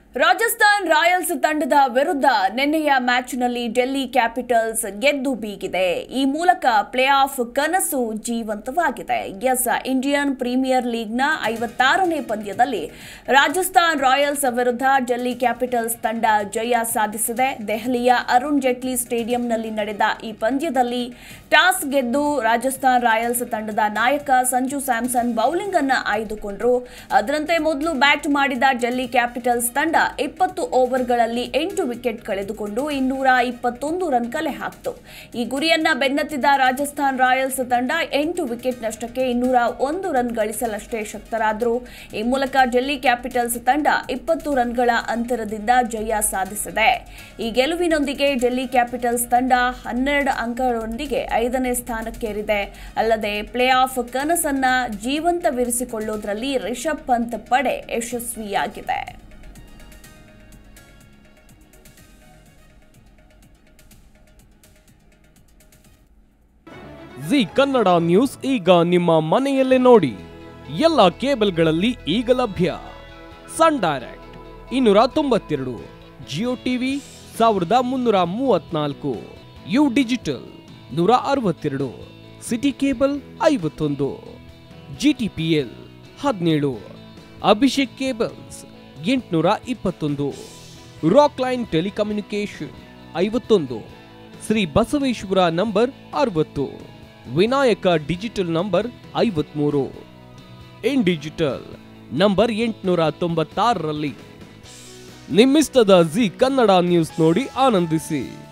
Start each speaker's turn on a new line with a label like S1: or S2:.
S1: Rajasthan Royals ತಂಡದ ವಿರುದ್ಧ ನಿನ್ನೆಯ ಮ್ಯಾಚ್ನಲ್ಲಿ ಡೆಲ್ಲಿ ಕ್ಯಾಪಿಟಲ್ಸ್ ಗೆದ್ದು ಬೀಗಿದೆ ಈ ಮೂಲಕ ಪ್ಲೇ ಆಫ್ ಕನಸು ಜೀವಂತವಾಗಿದೆ ಎಸ್ ಇಂಡಿಯನ್ ಪ್ರೀಮಿಯರ್ ಲೀಗ್ನ ಐವತ್ತಾರನೇ ಪಂದ್ಯದಲ್ಲಿ ರಾಜಸ್ಥಾನ್ ರಾಯಲ್ಸ್ ವಿರುದ್ಧ ಡೆಲ್ಲಿ ಕ್ಯಾಪಿಟಲ್ಸ್ ತಂಡ ಜಯ ಸಾಧಿಸಿದೆ ದೆಹಲಿಯ ಅರುಣ್ ಜೇಟ್ಲಿ ಸ್ಟೇಡಿಯಂನಲ್ಲಿ ನಡೆದ ಈ ಪಂದ್ಯದಲ್ಲಿ ಟಾಸ್ ಗೆದ್ದು ರಾಜಸ್ಥಾನ್ ರಾಯಲ್ಸ್ ತಂಡದ ನಾಯಕ ಸಂಜು ಸ್ಯಾಮ್ಸನ್ ಬೌಲಿಂಗ್ ಅನ್ನ ಆಯ್ದುಕೊಂಡ್ರು ಅದರಂತೆ ಮೊದಲು ಬ್ಯಾಟ್ ಮಾಡಿದ ಡೆಲ್ಲಿ ಕ್ಯಾಪಿಟಲ್ಸ್ ತಂಡ ಇಪ್ಪತ್ತು ಓವರ್ಗಳಲ್ಲಿ ಎಂಟು ವಿಕೆಟ್ ಕಳೆದುಕೊಂಡು ಇನ್ನೂರ ಇಪ್ಪತ್ತೊಂದು ರನ್ ಕಲೆ ಹಾಕ್ತು ಈ ಗುರಿಯನ್ನ ಬೆನ್ನತ್ತಿದ ರಾಜಸ್ಥಾನ್ ರಾಯಲ್ಸ್ ತಂಡ ಎಂಟು ವಿಕೆಟ್ ನಷ್ಟಕ್ಕೆ ಇನ್ನೂರ ಒಂದು ರನ್ ಗಳಿಸಲಷ್ಟೇ ಶಕ್ತರಾದರು ಈ ಮೂಲಕ ಡೆಲ್ಲಿ ಕ್ಯಾಪಿಟಲ್ಸ್ ತಂಡ ಇಪ್ಪತ್ತು ರನ್ಗಳ ಅಂತರದಿಂದ ಜಯ ಸಾಧಿಸಿದೆ ಈ ಗೆಲುವಿನೊಂದಿಗೆ ಡೆಲ್ಲಿ ಕ್ಯಾಪಿಟಲ್ಸ್ ತಂಡ ಹನ್ನೆರಡು ಅಂಕಗಳೊಂದಿಗೆ ಐದನೇ ಸ್ಥಾನಕ್ಕೇರಿದೆ ಅಲ್ಲದೆ ಪ್ಲೇ ಆಫ್ ಕನಸನ್ನ ಜೀವಂತವಿರಿಸಿಕೊಳ್ಳುವುದರಲ್ಲಿ ರಿಷಬ್ ಪಂತ್ ಪಡೆ ಯಶಸ್ವಿಯಾಗಿದೆ
S2: ಜಿ ಕನ್ನಡ ನ್ಯೂಸ್ ಈಗ ನಿಮ್ಮ ಮನೆಯಲ್ಲೇ ನೋಡಿ ಎಲ್ಲ ಕೇಬಲ್ಗಳಲ್ಲಿ ಈಗ ಲಭ್ಯ ಸನ್ ಡೈರೆಕ್ಟ್ ಇನ್ನೂರ ತೊಂಬತ್ತೆರಡು ಜಿಯೋ ಟಿವಿ ಸಾವಿರದ ಮುನ್ನೂರ ಮೂವತ್ನಾಲ್ಕು ಯು ಡಿಜಿಟಲ್ ನೂರ ಅರವತ್ತೆರಡು ಸಿಟಿ ಕೇಬಲ್ ಐವತ್ತೊಂದು ಜಿ ಟಿ ಪಿ ಎಲ್ ಹದಿನೇಳು ಅಭಿಷೇಕ್ ಕೇಬಲ್ಸ್ ಎಂಟುನೂರ ಇಪ್ಪತ್ತೊಂದು ರಾಕ್ ಲೈನ್ ಟೆಲಿಕಮ್ಯುನಿಕೇಶನ್ ಐವತ್ತೊಂದು ಶ್ರೀ ಬಸವೇಶ್ವರ ನಂಬರ್ ಅರವತ್ತು ವಿನಾಯಕ ಡಿಜಿಟಲ್ ನಂಬರ್ ಐವತ್ಮೂರು ಇನ್ ಡಿಜಿಟಲ್ ನಂಬರ್ ಎಂಟುನೂರ ತೊಂಬತ್ತಾರರಲ್ಲಿ ನಿಮ್ಮಿಸ್ತದ ಜಿ ಕನ್ನಡ ನ್ಯೂಸ್ ನೋಡಿ ಆನಂದಿಸಿ